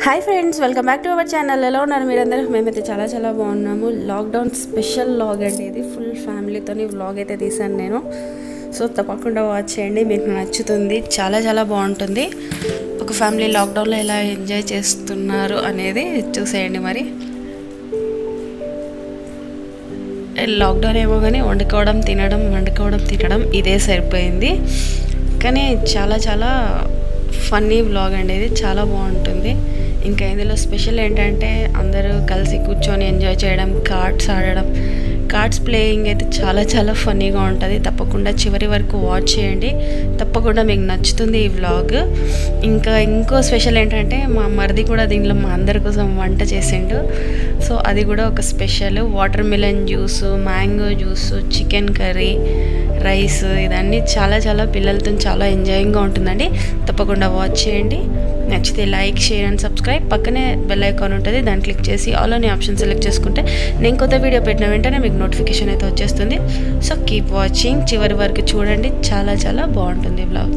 Hi friends welcome back to our channel ఎలా ఉన్నారు మీరందరూ మేమైతే చాలా చాలా బాగున్నాము లాక్డౌన్ స్పెషల్ వ్లాగ్ అండి ఇది ఫుల్ ఫ్యామిలీతో వ్లాగ్ అయితే తీసాను నేను సో తప్పకుండా వాచ్ చేయండి మీకు నచ్చుతుంది చాలా చాలా బాగుంటుంది ఒక ఫ్యామిలీ లాక్డౌన్లో ఎలా ఎంజాయ్ చేస్తున్నారు అనేది చూసేయండి మరి లాక్డౌన్ ఏమో కానీ వండుకోవడం తినడం వండుకోవడం తినడం ఇదే సరిపోయింది కానీ చాలా చాలా ఫన్నీ వ్లాగ్ అండి ఇది చాలా బాగుంటుంది ఇంకా ఇందులో స్పెషల్ ఏంటంటే అందరూ కలిసి కూర్చొని ఎంజాయ్ చేయడం కార్డ్స్ ఆడడం కార్డ్స్ ప్లేయింగ్ అయితే చాలా చాలా ఫన్నీగా ఉంటుంది తప్పకుండా చివరి వరకు వాచ్ చేయండి తప్పకుండా మీకు నచ్చుతుంది ఈ వ్లాగ్ ఇంకా ఇంకో స్పెషల్ ఏంటంటే మా మరిది కూడా దీనిలో మా అందరి కోసం వంట చేసిండు సో అది కూడా ఒక special watermelon juice mango juice chicken curry rice ఇదన్నీ చాలా చాలా పిల్లలతో చాలా ఎంజాయింగ్గా ఉంటుందండి తప్పకుండా వాచ్ చేయండి నచ్చితే లైక్ షేర్ అండ్ సబ్స్క్రైబ్ పక్కనే బెల్ ఐకాన్ ఉంటుంది దాన్ని క్లిక్ చేసి ఆల్ అనే ఆప్షన్ సెలెక్ట్ చేసుకుంటే నేను కొత్త వీడియో పెట్టిన వెంటనే మీకు నోటిఫికేషన్ అయితే వచ్చేస్తుంది సో కీప్ వాచింగ్ చివరి వరకు చూడండి చాలా చాలా బాగుంటుంది బ్లాగ్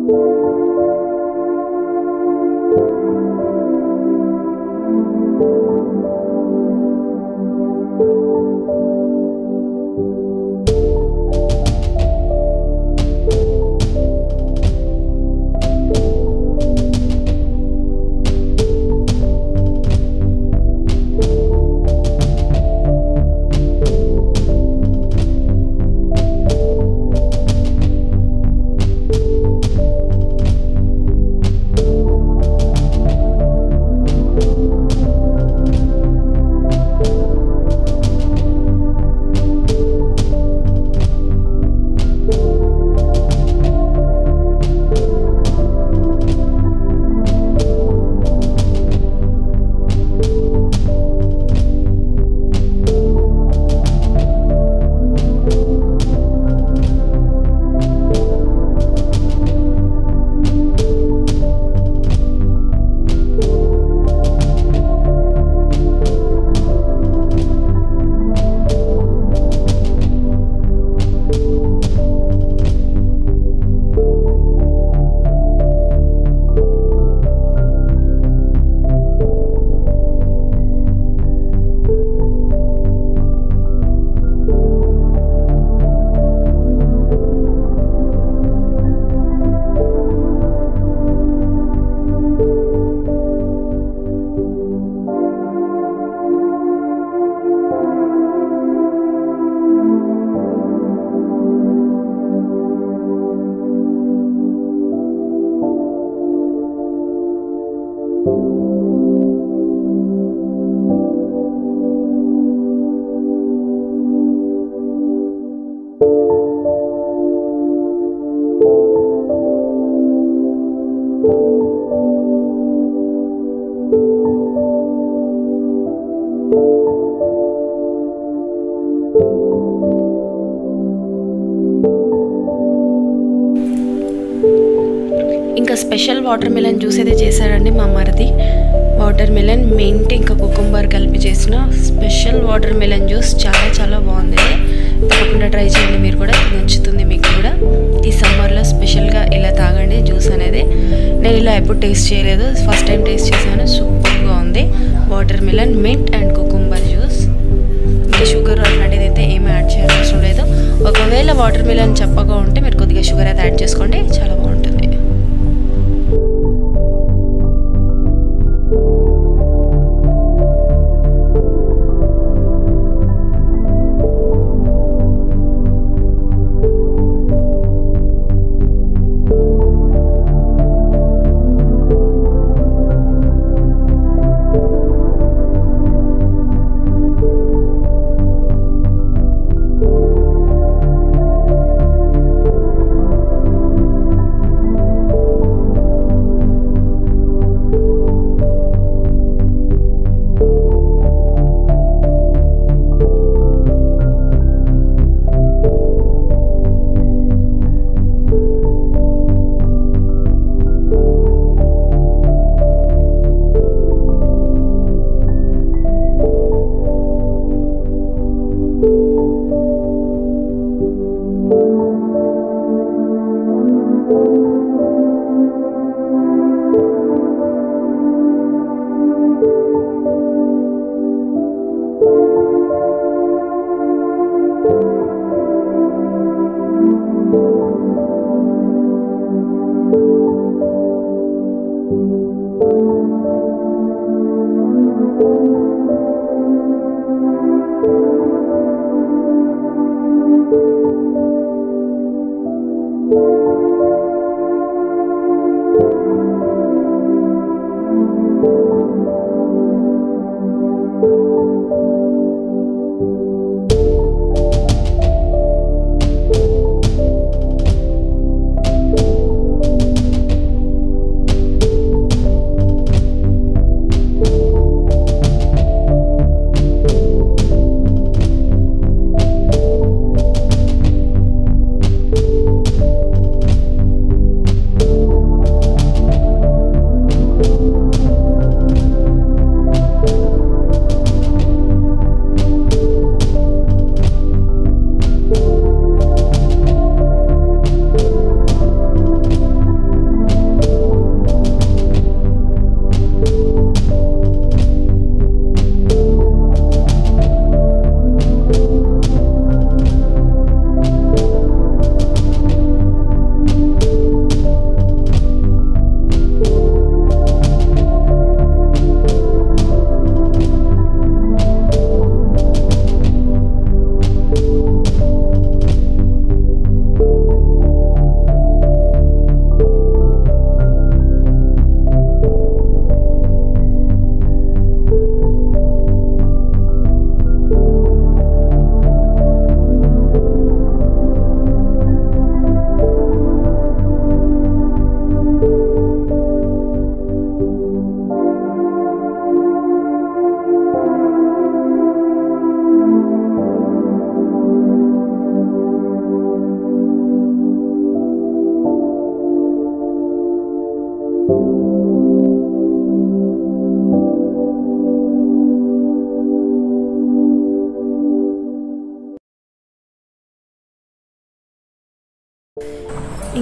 ఇంకా స్పెషల్ వాటర్ మిలన్ జ్యూస్ అయితే చేశారండి మా మరిది వాటర్ మిలన్ మింట్ ఇంకా కుకుంబర్ కలిపి చేసిన స్పెషల్ వాటర్ మిలన్ జ్యూస్ చాలా చాలా బాగుంది తప్పకుండా ట్రై చేయండి మీరు కూడా నచ్చుతుంది మీకు కూడా ఈ సమ్మర్లో స్పెషల్గా ఇలా తాగండి జ్యూస్ అనేది నేను ఇలా ఎప్పుడు టేస్ట్ చేయలేదు ఫస్ట్ టైం టేస్ట్ చేశాను సూపర్గా ఉంది watermelon mint and cucumber juice ఇంకా షుగర్ అట్లాంటిది అయితే ఏమి యాడ్ చేయాల్సిన లేదు ఒకవేళ వాటర్ మిలన్ చెప్పగా ఉంటే మీరు కొద్దిగా షుగర్ అయితే యాడ్ చేసుకోండి చాలా బాగుంటుంది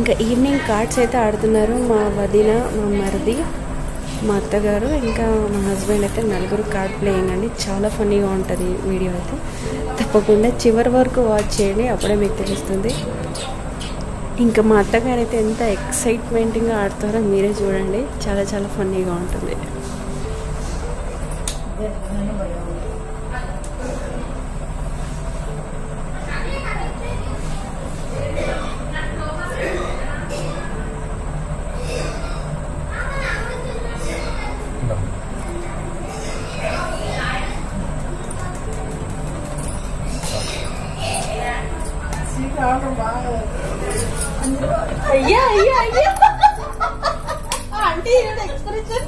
ఇంకా ఈవినింగ్ కార్డ్స్ అయితే ఆడుతున్నారు మా వదిన మా మరిది మా అత్తగారు ఇంకా మా హస్బెండ్ అయితే నలుగురు కార్డ్ ప్లేయింగ్ అండి చాలా ఫన్నీగా ఉంటుంది వీడియో అయితే తప్పకుండా చివరి వరకు వాచ్ చేయండి అప్పుడే మీకు తెలుస్తుంది ఇంకా మా అత్తగారు అయితే ఎంత ఎక్సైట్మెంటింగ్గా ఆడతారో మీరే చూడండి చాలా చాలా ఫన్నీగా ఉంటుంది అయ్యా అయ్యా అయ్యా అంటే ఎక్స్ప్రెషన్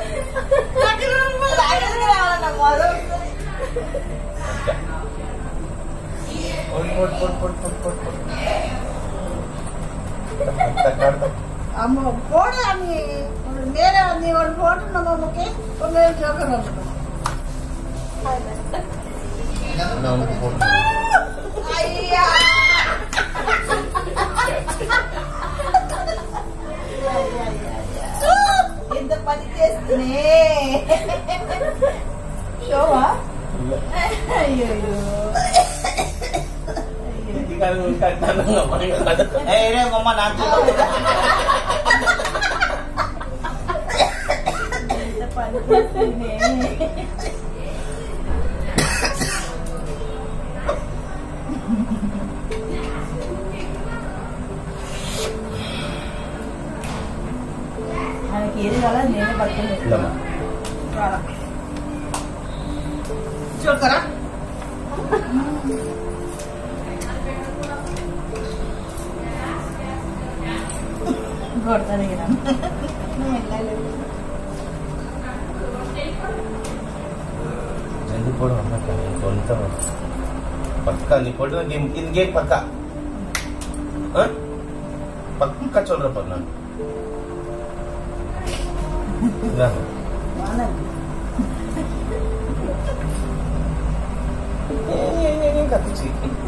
అమ్మ పోడు అని నేనే నీ వాడు పోతున్నాం అమ్మకి మేము జోకర్ అయ్యా ఎంత పని చేస్తూనే షోవా అయ్యో మమ్మ నాకు ఎంత పని చేస్తూనే ఆయనకి ఏది కావాలి నేనే పట్టుకుని చూడతారా కొడతాను కదా ఎందుకు కూడా అన్నట్టు కొంత పక్క నీ పొడి గేమ్ ఇది గేమ్ పక్క ఆ? పక్క చోల్ర పన్న కత్తిచ్చి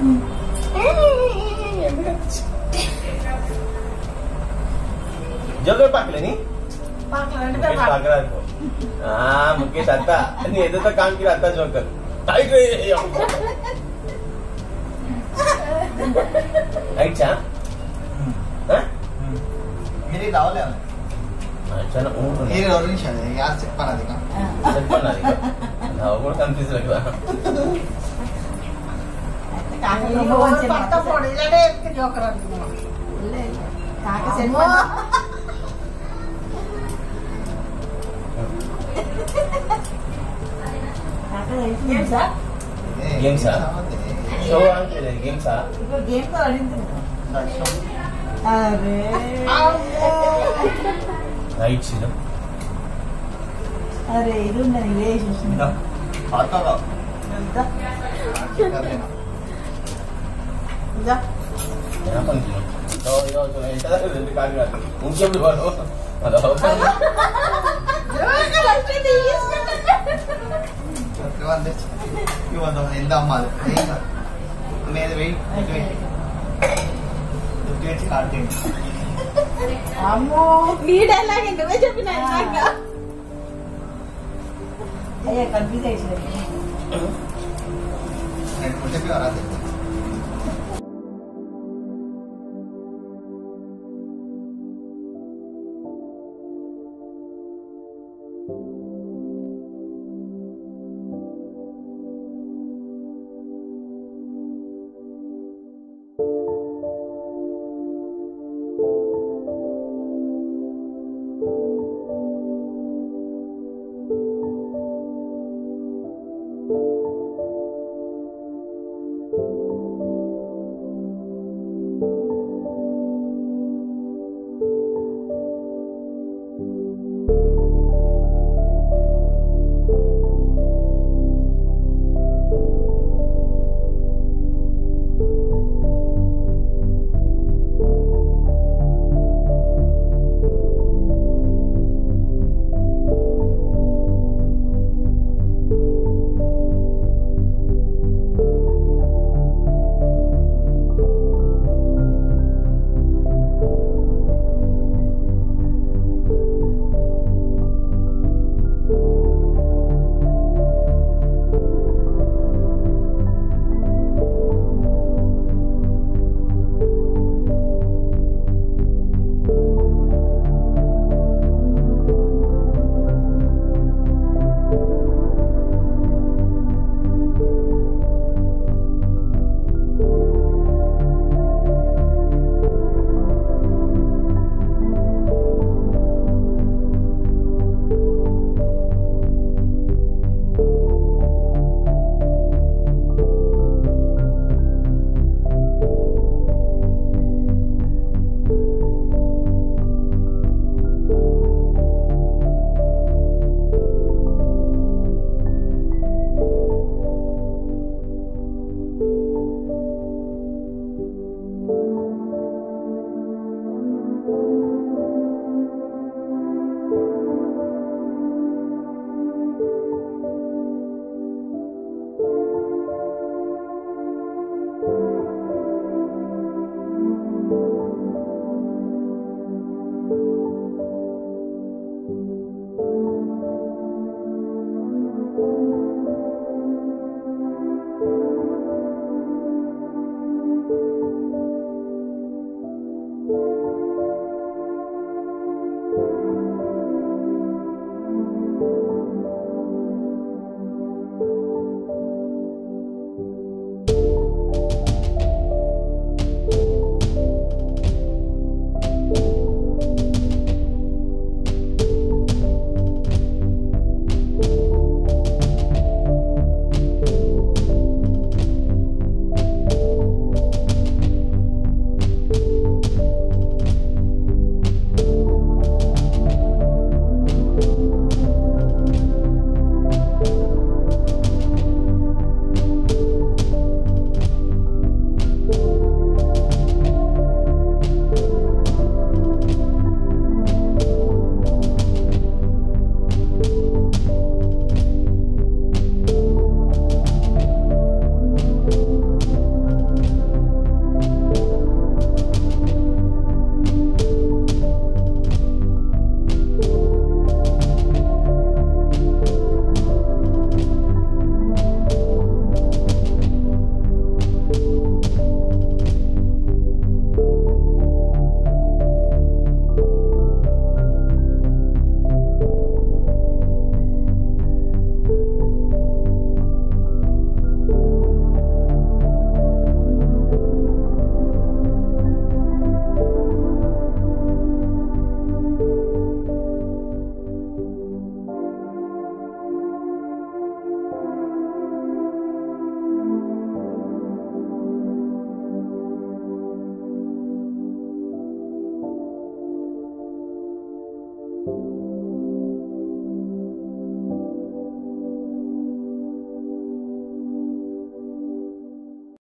జోగర్ పాకలేని मुकेश पाकरा को हाँ मुकेश आता नहीं ये तो काम किया आता जोकर टाइट रे टाइट चा हाँ मेरी राहुल है अच्छा ना ऊँट मेरी राहुल नहीं शायद यार से पना देगा చెప్పండి అది నా కూడా కన్ఫ్యూజ్ కదా పట్ట పోడు ఇలానే ఎత్తుకు జోకర్ అంటున్నాం అమ్మో. Game sa? షో అంటే గేమ్ సా గేమ్ తో అడిగింది అరే నైట్ సీన్ అరే ఇది ఉందని ఇదే చూసింది आता का ఎంత कर लेना ఇదా ఎలా పనుకున్నాం ఎంత రెండు కాదు కాదు ఇంకెప్పుడు వాడు అది అవసరం ఇవ్వదు ఎంత అమ్మాలి మీద వెయిట్ వెయిట్ వచ్చి కాడుతుంది అమ్మో నీ డైలాగ్ నువ్వే చెప్పిన ఇందాక. అయ్యా కన్ఫ్యూజ్ అయిపోయింది నేను కొంచెం రాదు ఆ